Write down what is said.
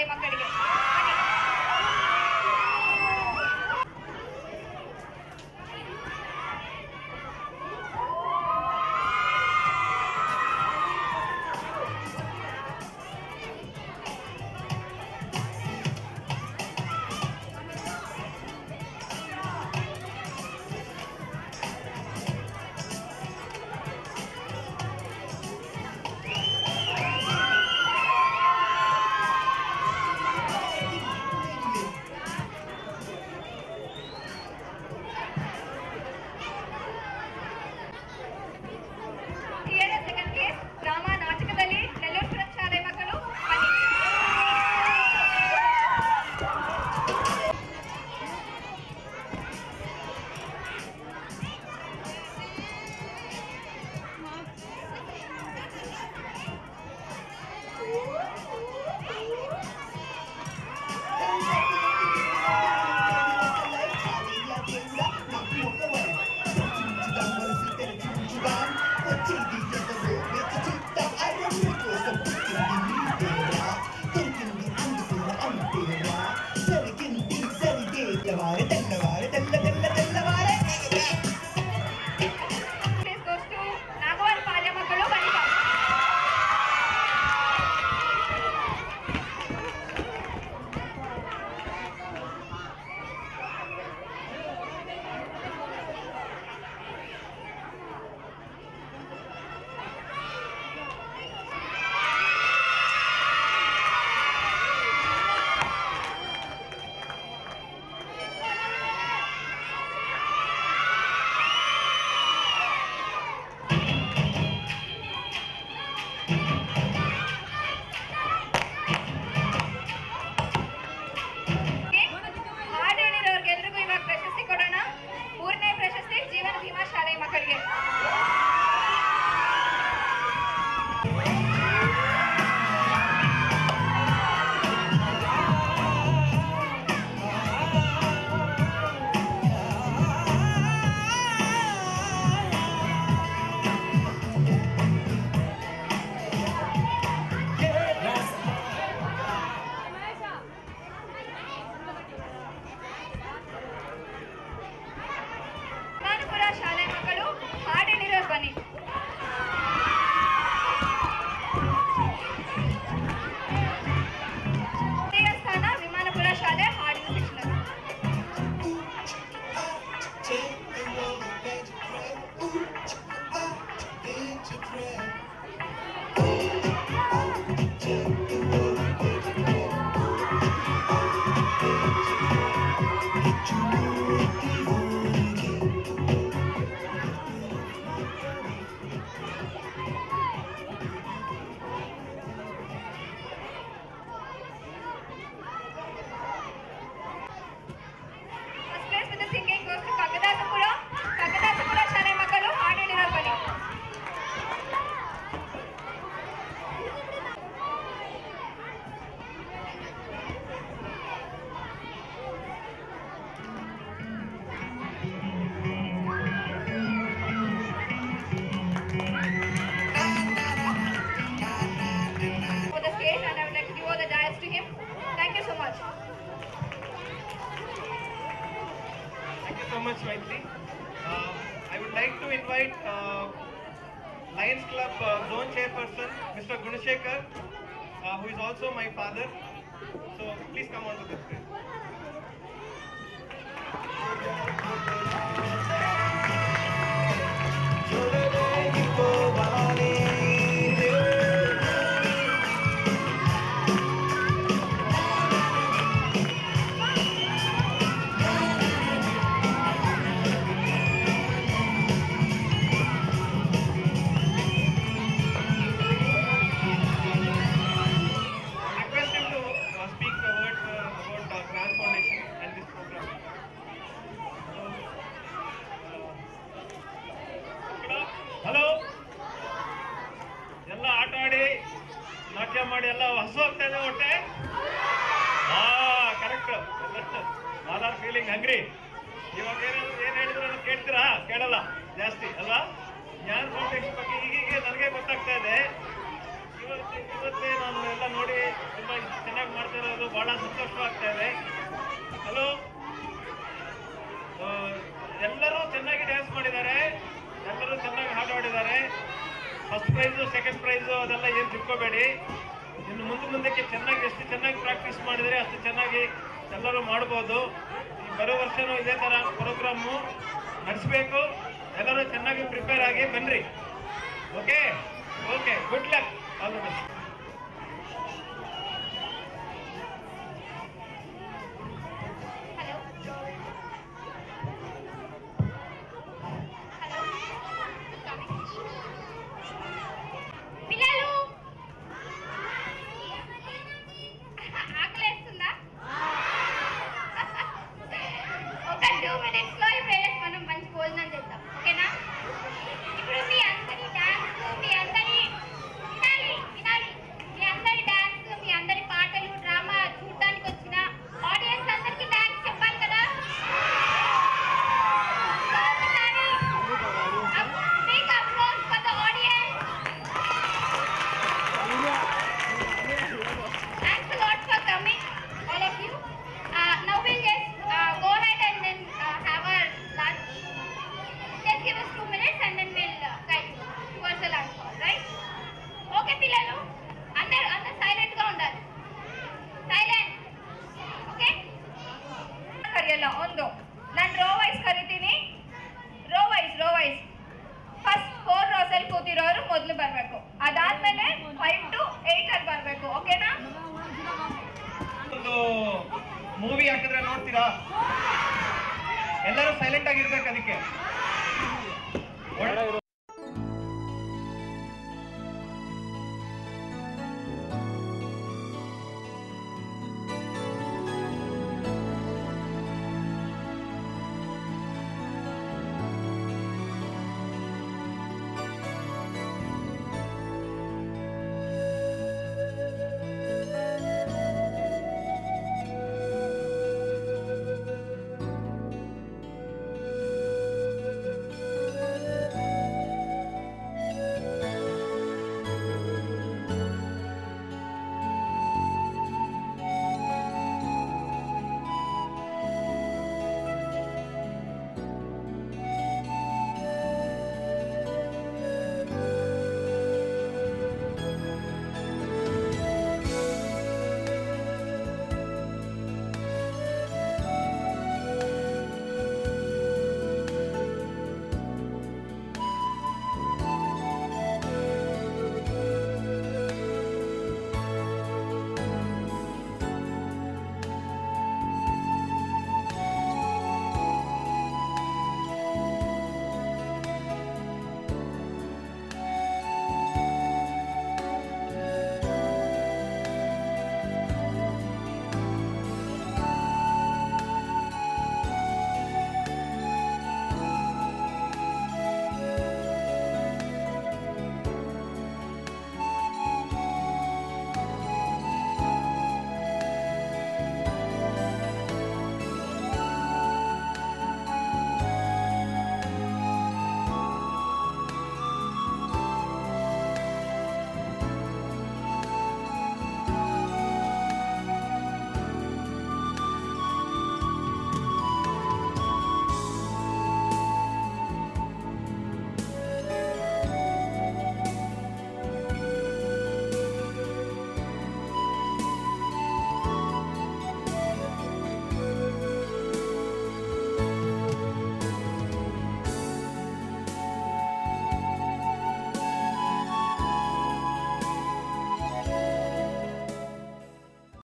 ಶಾಲೆ ಮಕ್ಕಳಿಗೆ ಬನ್ನಿ. ಏಳನೇ ಸೆಕೆಂಡ್ ಕೇಸ್ ಡ್ರಾಮಾ ನಾಟಕದಲ್ಲಿ ನೆಲ್ಲೂರ್ಪುರ ಶಾಲೆ ಮಕ್ಕಳು ಬನ್ನಿ. Please goes to ನಾಗವಾರ ಪಾಳ್ಯ ಮಕ್ಕಳು ಬನ್ನಿ ಬಾ. ಹಾಡು ಹೇಳಿರೋರ್ಗೆಲ್ರಿಗೂ ಇವಾಗ ಪ್ರಶಸ್ತಿ ಕೊಡೋಣ ಮೂರನೇ ಪ್ರಶಸ್ತಿ ಜೀವನ ಭೀಮಾ ಶಾಲೆ ಮಕ್ಕಳಿಗೆ ವಿಮಾನಪುರ ಶಾಲೆ ಮಕ್ಕಳು ಹಾಡು ಹೇಳಿರೋರು ಬನ್ನಿ ದೇವಸ್ಥಾನ ವಿಮಾನಪುರ ಶಾಲೆ ಹಾಡಿನ ಶಿಕ್ಷಣ first place with singing goes to Kaggadasapura Kaggadasapura ಶಾಲೆ ಮಕ್ಕಳು ಹಾಡು ಹೇಳಿರೋರು ಬನ್ನಿ for the stage and I would like to give all the dice to him. Thank you so much. Thank you so much, Maitri. Uh, I would like to invite uh, Lions Club uh, Zone Chairperson, Mr. Gunashekar, uh, who is also my father. So please come on to the stage. I request him to uh, speak a word uh, about uh, Grand Foundation and this program. Hello ಎಲ್ಲ ಆಟ ಆಡಿ ನಾಟ್ಯ ಮಾಡಿ ಎಲ್ಲ ಹಸು ಹೋಗ್ತಾ ಇದೆ ಹೊಟ್ಟೆ ಹಾ ಕರೆಕ್ಟ್ ಆರ್ ಫೀಲಿಂಗ್ ಹಂಗ್ರಿ ಇವಾಗ ಏನಾದ್ರು ಏನ್ ಹೇಳಿದ್ರು ಅನ್ನೋದು ಕೇಳ್ತೀರಾ ಕೇಳಲ್ಲ ಜಾಸ್ತಿ ಅಲ್ವಾ ಜ್ಞಾನ ಫೌಂಡೇಶನ್ ಬಗ್ಗೆ ಈಗೀಗ ನನಗೆ ಗೊತ್ತಾಗ್ತಾ ಇದೆ ಇವತ್ತು ಇವತ್ತೇ ನಾನು ಎಲ್ಲ ನೋಡಿ ತುಂಬಾ ಚೆನ್ನಾಗಿ ಮಾಡ್ತಾ ಇರೋದು ಬಹಳ ಸಂತೋಷವಾಗ್ತಾ ಇದೆ ಹಲೋ ಎಲ್ಲರೂ ಚೆನ್ನಾಗಿ ಡ್ಯಾನ್ಸ್ ಮಾಡಿದ್ದಾರೆ ಎಲ್ಲರೂ ಚೆನ್ನಾಗಿ ಹಾಡು ಹಾಡಿದ್ದಾರೆ ಫಸ್ಟ್ ಪ್ರೈಸು ಸೆಕೆಂಡ್ ಪ್ರೈಸು ಅದೆಲ್ಲ ಏನು ತಿಳ್ಕೋಬೇಡಿ ಇನ್ನು ಮುಂದೆ ಮುಂದಕ್ಕೆ ಚೆನ್ನಾಗಿ ಎಷ್ಟು ಚೆನ್ನಾಗಿ ಪ್ರಾಕ್ಟೀಸ್ ಮಾಡಿದರೆ ಅಷ್ಟು ಚೆನ್ನಾಗಿ ಎಲ್ಲರೂ ಮಾಡ್ಬೋದು ಈ ಬರೋ ವರ್ಷನೂ ಇದೇ ಥರ ಪ್ರೋಗ್ರಾಮು ನಡೆಸಬೇಕು ಎಲ್ಲರೂ ಚೆನ್ನಾಗಿ ಪ್ರಿಪೇರ್ ಆಗಿ ಬನ್ನಿರಿ okay okay good luck all the best hello పిల్లలు ఆకలేస్తుందా ఒక టూ మినిట్స్ లో ఇప్పుడు వెళ్ళేసి మనం మంచి భోజనం చేద్దాం ఓకేనా ఇప్పుడు మీ అందరి డాన్స్ మీ అందరి వినాలి వినాలి మీ అందరి డాన్స్ మీ అందరి పాటలు డ్రామా చూడడానికి వచ్చిన ఆడియన్స్ అందరికి డాన్స్ చెప్పాలి కదా So, ఒకసారి big applause for the audience. Thanks a lot for coming, all of you. Uh, now we'll just uh, go ahead and then uh, have our lunch. Just give us two minutes and then we'll uh, guide you towards the lunch hall, right? Okay, పిల్లలు అందరు అందరు silent గా ఉండాలి silent okay ಕರೆಯಲ್ಲ ಒಂದು ನಾನು row wise ಕರಿತೀನಿ row wise row wise first four rows ಅಲ್ಲಿ ಕೂತಿರೋರು ಮೊದಲು ಬರಬೇಕು ಅದಾದ್ಮೇಲೆ ಫೈವ್ ಟು ಏಟ್ ಅಲ್ಲಿ ಬರಬೇಕು ಓಕೆನಾ ಒಂದು ಮೂವಿ ಹಾಕಿದ್ರೆ ನೋಡ್ತೀರಾ ಎಲ್ಲರೂ ಸೈಲೆಂಟ್ ಆಗಿರ್ಬೇಕು ಅದಕ್ಕೆ ಒಳ್ಳೆ-